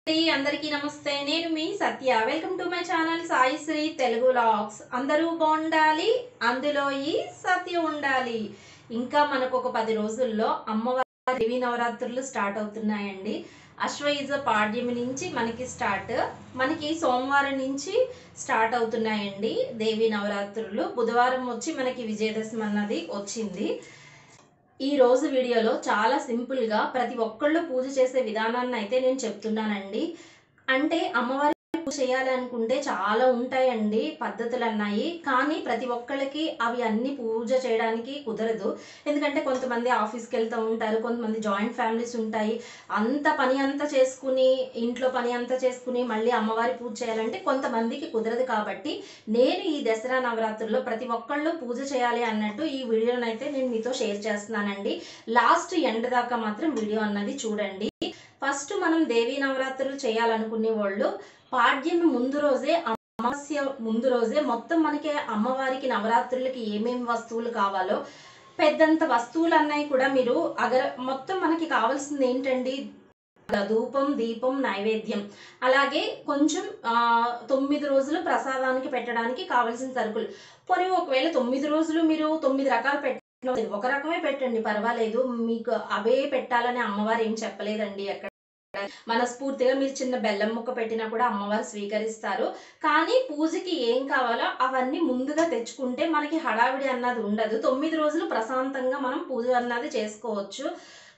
అండి, అందరికీ నమస్తే నేను మీ Satya welcome to my channel Sai Sri Telugu vlogs అందరూ బాగుండాలి అందులో ఈ సత్య ఉండాలి ఇంకా మనకు ఒక పది రోజుల్లో అమ్మవారి దేవి నవరాత్రులు స్టార్ట్ అవుతున్నాయండి అశ్వయుజ పాడ్యమి నుంచి మనకి స్టార్ట్ మనకి సోమవారం నుంచి స్టార్ట్ అవుతున్నాయండి దేవి నవరాత్రులు బుధవారం వచ్చి మనకి విజయదశమి అన్నది వచ్చింది ఈ రోజు వీడియోలో చాలా సింపుల్గా ప్రతి ఒక్కళ్ళు పూజ చేసే విధానాన్ని అయితే నేను చెప్తున్నానండి అంటే అమ్మవారి పూజ చేయాలి అనుకుంటే చాలా ఉంటాయండి పద్ధతులు అన్నాయి కానీ ప్రతి ఒక్కళ్ళకి అవి అన్ని పూజ చేయడానికి కుదరదు ఎందుకంటే కొంతమంది ఆఫీస్కి వెళ్తూ ఉంటారు కొంతమంది జాయింట్ ఫ్యామిలీస్ ఉంటాయి అంత పని అంతా చేసుకుని ఇంట్లో పని అంతా చేసుకుని మళ్ళీ అమ్మవారి పూజ చేయాలంటే కొంతమందికి కుదరదు కాబట్టి నేను ఈ దసరా నవరాత్రుల్లో ప్రతి ఒక్కళ్ళు పూజ చేయాలి అన్నట్టు ఈ వీడియోని అయితే నేను మీతో షేర్ చేస్తున్నానండి లాస్ట్ ఎండ్ దాకా మాత్రం వీడియో అన్నది చూడండి ఫస్ట్ మనం దేవీ నవరాత్రులు చేయాలనుకునే వాళ్ళు పాడ్యమి ముందు రోజే అమావాస్య ముందు రోజే మొత్తం మనకి అమ్మవారికి నవరాత్రులకి ఏమేమి వస్తువులు కావాలో పెద్దంత వస్తువులు అన్నవి కూడా మీరు అగర మొత్తం మనకి కావాల్సింది ఏంటండి ధూపం దీపం నైవేద్యం అలాగే కొంచెం ఆ, తొమ్మిది రోజులు ప్రసాదానికి పెట్టడానికి కావలసిన సరుకులు పోనీ ఒకవేళ తొమ్మిది రోజులు మీరు తొమ్మిది రకాలు పెట్ట ఒక రకమే పెట్టండి పర్వాలేదు మీకు అవే పెట్టాలని అమ్మవారు ఏం చెప్పలేదండి ఎక్కడ మనస్ఫూర్తిగా మీరు చిన్న బెల్లం ముక్క పెట్టినా కూడా అమ్మవారు స్వీకరిస్తారు కానీ పూజకి ఏం కావాలో అవన్నీ ముందుగా తెచ్చుకుంటే మనకి హడావిడి అన్నది ఉండదు తొమ్మిది రోజులు ప్రశాంతంగా మనం పూజ అన్నది చేసుకోవచ్చు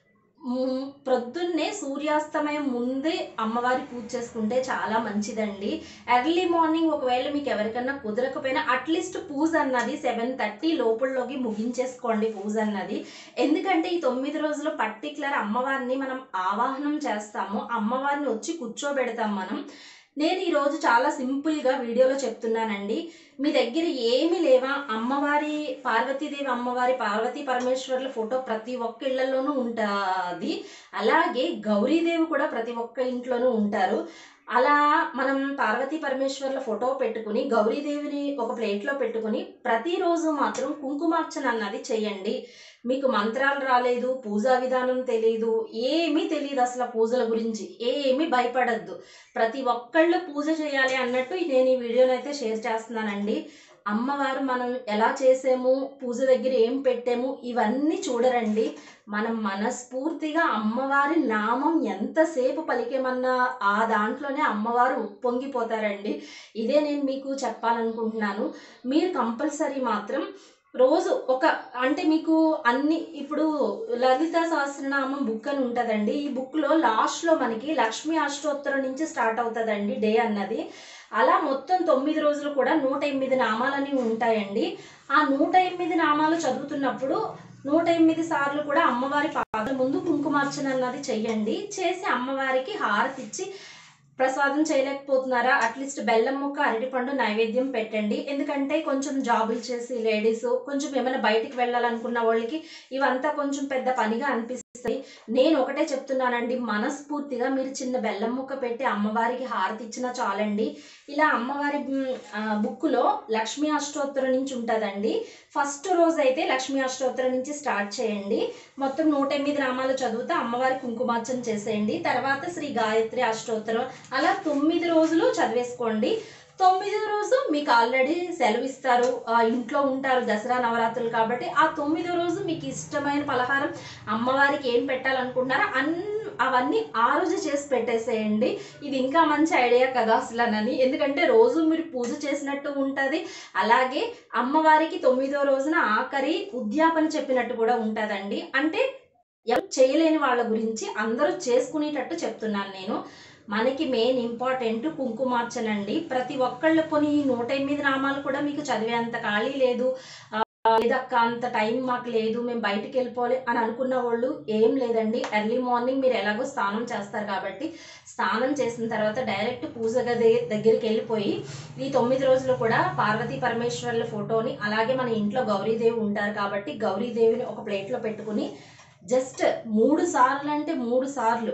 మ్, ప్రొద్దున్నే సూర్యాస్తమయం ముందే అమ్మవారి పూజ చేసుకుంటే చాలా మంచిదండి ఎర్లీ మార్నింగ్ ఒకవేళ మీకు ఎవరికన్నా కుదరకపోయినా అట్లీస్ట్ పూజ అన్నది సెవెన్ థర్టీ లోపలలోకి ముగించేసుకోండి పూజ అన్నది ఎందుకంటే ఈ తొమ్మిది రోజులు పర్టికులర్ అమ్మవారిని మనం ఆవాహనం చేస్తాము అమ్మవారిని వచ్చి కూర్చోబెడతాం మనం నేను ఈరోజు చాలా సింపుల్గా వీడియోలో చెప్తున్నానండి మీ దగ్గర ఏమీ లేవా అమ్మవారి పార్వతీదేవి అమ్మవారి పార్వతీ పరమేశ్వర్ల ఫోటో ప్రతి ఒక్క ఇళ్లలోనూ ఉంటుంది అలాగే గౌరీదేవి కూడా ప్రతి ఒక్క ఇంట్లోనూ ఉంటారు అలా మనం పార్వతీ పరమేశ్వర్ల ఫోటో పెట్టుకుని గౌరీదేవిని ఒక ప్లేట్లో పెట్టుకుని ప్రతిరోజు మాత్రం కుంకుమార్చన అన్నది చేయండి మీకు మంత్రాలు రాలేదు పూజా విధానం తెలియదు ఏమీ తెలియదు అసలు ఆ పూజల గురించి ఏమీ భయపడద్దు ప్రతి ఒక్కళ్ళు పూజ చేయాలి అన్నట్టు నేను ఈ వీడియోని అయితే షేర్ చేస్తున్నానండి అమ్మవారు మనం ఎలా చేసాము పూజ దగ్గర ఏం పెట్టాము ఇవన్నీ చూడరండి మనం మనస్ఫూర్తిగా అమ్మవారి నామం ఎంతసేపు పలికేమన్నా ఆ దాంట్లోనే అమ్మవారు ఉప్పొంగిపోతారండి ఇదే నేను మీకు చెప్పాలనుకుంటున్నాను మీరు కంపల్సరీ మాత్రం రోజు ఒక అంటే మీకు అన్ని ఇప్పుడు లలిత సహస్రనామం బుక్ అని ఉంటుందండి ఈ బుక్లో లాస్ట్లో మనకి లక్ష్మీ అష్టోత్తరం నుంచి స్టార్ట్ అవుతుందండి డే అన్నది అలా మొత్తం తొమ్మిది రోజులు కూడా నూట ఎనిమిది నామాలని ఉంటాయండి ఆ నూట ఎనిమిది నామాలు చదువుతున్నప్పుడు నూట ఎనిమిది సార్లు కూడా అమ్మవారి పాదం ముందు కుంకుమార్చన అన్నది చెయ్యండి చేసి అమ్మవారికి హారతి ఇచ్చి ప్రసాదం చేయలేకపోతున్నారా అట్లీస్ట్ బెల్లం ముక్క అరటిపండు నైవేద్యం పెట్టండి ఎందుకంటే కొంచెం జాబులు చేసి లేడీస్ కొంచెం ఏమైనా బయటికి వెళ్ళాలనుకున్న వాళ్ళకి ఇవంతా కొంచెం పెద్ద పనిగా అనిపిస్తాయి నేను ఒకటే చెప్తున్నానండి మనస్ఫూర్తిగా మీరు చిన్న బెల్లం ముక్క పెట్టి అమ్మవారికి హారతి ఇచ్చినా చాలండి ఇలా అమ్మవారి మ్, ఆ, బుక్కులో లక్ష్మీ అష్టోత్తరం నుంచి ఉంటుందండి ఫస్ట్ రోజు అయితే లక్ష్మీ అష్టోత్తరం నుంచి స్టార్ట్ చేయండి మొత్తం నూట ఎనిమిది నామాలు చదువుతూ అమ్మవారి కుంకుమార్చన చేసేయండి తర్వాత శ్రీ గాయత్రి అష్టోత్తరం అలా తొమ్మిది రోజులు చదివేసుకోండి తొమ్మిదో రోజు మీకు ఆల్రెడీ సెలవు ఇస్తారు ఆ, ఇంట్లో ఉంటారు దసరా నవరాత్రులు కాబట్టి ఆ తొమ్మిదో రోజు మీకు ఇష్టమైన పలహారం అమ్మవారికి ఏం పెట్టాలనుకుంటున్నారో అన్ అవన్నీ ఆ రోజు చేసి పెట్టేసేయండి ఇది ఇంకా మంచి ఐడియా కదా అసలనని ఎందుకంటే రోజు మీరు పూజ చేసినట్టు ఉంటుంది అలాగే అమ్మవారికి తొమ్మిదో రోజున ఆఖరి ఉద్యాపన చెప్పినట్టు కూడా ఉంటుందండి అంటే ఎవరు చేయలేని వాళ్ళ గురించి అందరూ చేసుకునేటట్టు చెప్తున్నాను నేను మనకి మెయిన్ ఇంపార్టెంట్ కుంకుమార్చన అండి ప్రతి ఒక్కళ్ళు కొన్ని నూట ఎనిమిది నామాలు కూడా మీకు చదివేంత ఖాళీ లేదు ఆ, లేదక్క అంత టైం మాకు లేదు మేము బయటికి వెళ్ళిపోవాలి అని అనుకున్న వాళ్ళు ఏం లేదండి ఎర్లీ మార్నింగ్ మీరు ఎలాగో స్నానం చేస్తారు కాబట్టి స్నానం చేసిన తర్వాత డైరెక్ట్ పూజ గది దగ్గరికి వెళ్ళిపోయి ఈ తొమ్మిది రోజులు కూడా పార్వతీ పరమేశ్వర్ల ఫోటోని అలాగే మన ఇంట్లో గౌరీదేవి ఉంటారు కాబట్టి గౌరీదేవిని ఒక ప్లేట్లో పెట్టుకుని జస్ట్ మూడు సార్లు అంటే మూడు సార్లు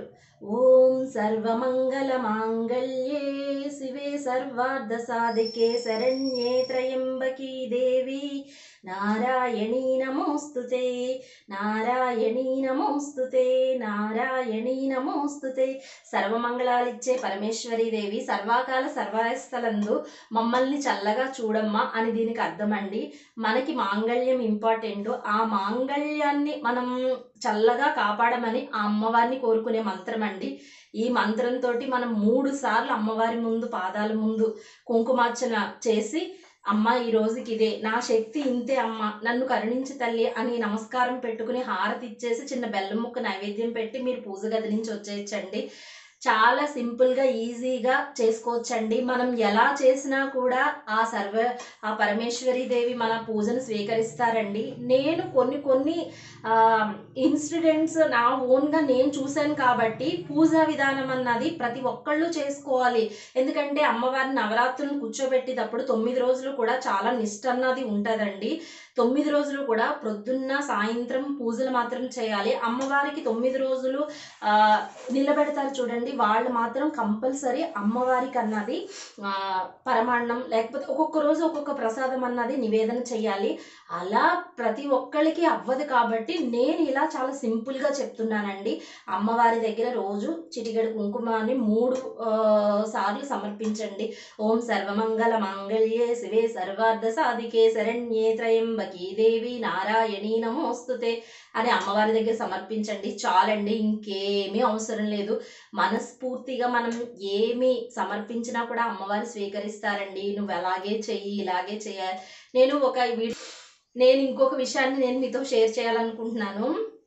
ఓం సర్వమంగళ మాంగళ్యే శివే సర్వార్థ సాధికే శరణ్యే త్రయంబకీ దేవి నారాయణీ నమోస్తుతే నారాయణీ నమోస్తుతే నారాయణీ నమోస్తుతే సర్వమంగళాలిచ్చే పరమేశ్వరీ దేవి సర్వాకాల సర్వస్థలందు మమ్మల్ని చల్లగా చూడమ్మా అని దీనికి అర్థమండి మనకి మాంగళ్యం ఇంపార్టెంట్ ఆ మాంగళ్యాన్ని మనం చల్లగా కాపాడమని ఆ అమ్మవారిని కోరుకునే మంత్రం అండి ఈ మంత్రంతో మనం మూడు సార్లు అమ్మవారి ముందు పాదాల ముందు కుంకుమార్చన చేసి అమ్మ ఈ రోజుకి ఇదే నా శక్తి ఇంతే అమ్మ నన్ను కరుణించి తల్లి అని నమస్కారం పెట్టుకుని హారతి ఇచ్చేసి చిన్న బెల్లం ముక్క నైవేద్యం పెట్టి మీరు పూజ గది నుంచి వచ్చేయచ్చండి చాలా సింపుల్గా ఈజీగా చేసుకోవచ్చండి మనం ఎలా చేసినా కూడా ఆ సర్వ ఆ పరమేశ్వరి దేవి మన పూజను స్వీకరిస్తారండి నేను కొన్ని కొన్ని ఇన్సిడెంట్స్ నా ఓన్గా నేను చూశాను కాబట్టి పూజా విధానం అన్నది ప్రతి ఒక్కళ్ళు చేసుకోవాలి ఎందుకంటే అమ్మవారిని నవరాత్రులను కూర్చోబెట్టేటప్పుడు తొమ్మిది రోజులు కూడా చాలా నిష్ట అన్నది ఉంటుందండి తొమ్మిది రోజులు కూడా ప్రొద్దున్న సాయంత్రం పూజలు మాత్రం చేయాలి అమ్మవారికి తొమ్మిది రోజులు ఆ, నిలబెడతారు చూడండి వాళ్ళు మాత్రం కంపల్సరీ అమ్మవారికి అన్నది ఆ, పరమాన్నం లేకపోతే ఒక్కొక్క రోజు ఒక్కొక్క ప్రసాదం అన్నది నివేదన చేయాలి అలా ప్రతి ఒక్కరికి అవ్వదు కాబట్టి నేను ఇలా చాలా సింపుల్గా చెప్తున్నానండి అమ్మవారి దగ్గర రోజు చిటికెడు కుంకుమాన్ని మూడు ఆ, సార్లు సమర్పించండి ఓం సర్వమంగళ మంగళ్యే శివే సర్వార్థ సాధికే శరణ్యే త్రయంబకీ దేవి నారాయణీ నమోస్తుతే అని అమ్మవారి దగ్గర సమర్పించండి చాలండి ఇంకేమీ అవసరం లేదు మనస్ఫూర్తిగా మనం ఏమి సమర్పించినా కూడా అమ్మవారు స్వీకరిస్తారండి నువ్వు అలాగే చెయ్యి ఇలాగే చేయాలి నేను ఒక వీడియో నేను ఇంకొక విషయాన్ని నేను మీతో షేర్ చేయాలనుకుంటున్నాను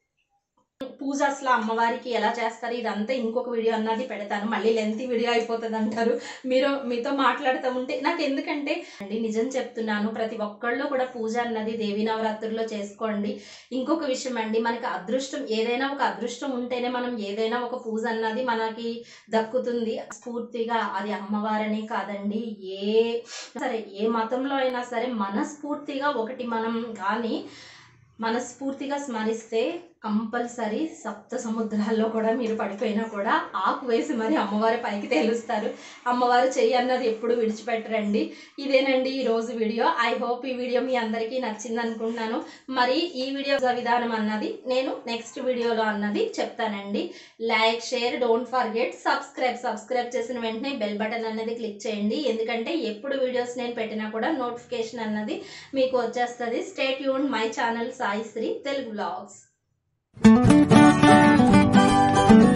పూజ అసలు అమ్మవారికి ఎలా చేస్తారు ఇదంతా ఇంకొక వీడియో అన్నది పెడతాను మళ్ళీ లెంత్ వీడియో అయిపోతుంది అంటారు మీరు మీతో మాట్లాడుతూ ఉంటే నాకు ఎందుకంటే అండి నిజం చెప్తున్నాను ప్రతి ఒక్కళ్ళు కూడా పూజ అన్నది దేవి నవరాత్రుల్లో చేసుకోండి ఇంకొక విషయం అండి మనకి అదృష్టం ఏదైనా ఒక అదృష్టం ఉంటేనే మనం ఏదైనా ఒక పూజ అన్నది మనకి దక్కుతుంది స్ఫూర్తిగా అది అమ్మవారనే కాదండి ఏ సరే ఏ మతంలో అయినా సరే మనస్ఫూర్తిగా ఒకటి మనం కానీ మనస్ఫూర్తిగా స్మరిస్తే కంపల్సరీ సప్త సముద్రాల్లో కూడా మీరు పడిపోయినా కూడా ఆకు వేసి మరి అమ్మవారి పైకి తేలుస్తారు అమ్మవారు చెయ్యి అన్నది ఎప్పుడు విడిచిపెట్టరండి ఇదేనండి ఈ రోజు వీడియో ఐ హోప్ ఈ వీడియో మీ అందరికీ నచ్చింది అనుకుంటున్నాను మరి ఈ వీడియో విధానం అన్నది నేను నెక్స్ట్ వీడియోలో అన్నది చెప్తానండి like share don't forget subscribe subscribe చేసిన వెంటనే బెల్ బటన్ అన్నది క్లిక్ చేయండి ఎందుకంటే ఎప్పుడు వీడియోస్ నేను పెట్టినా కూడా నోటిఫికేషన్ అన్నది మీకు వచ్చేస్తుంది స్టేట్ యూన్ my channel Sai Sri Telugu blogs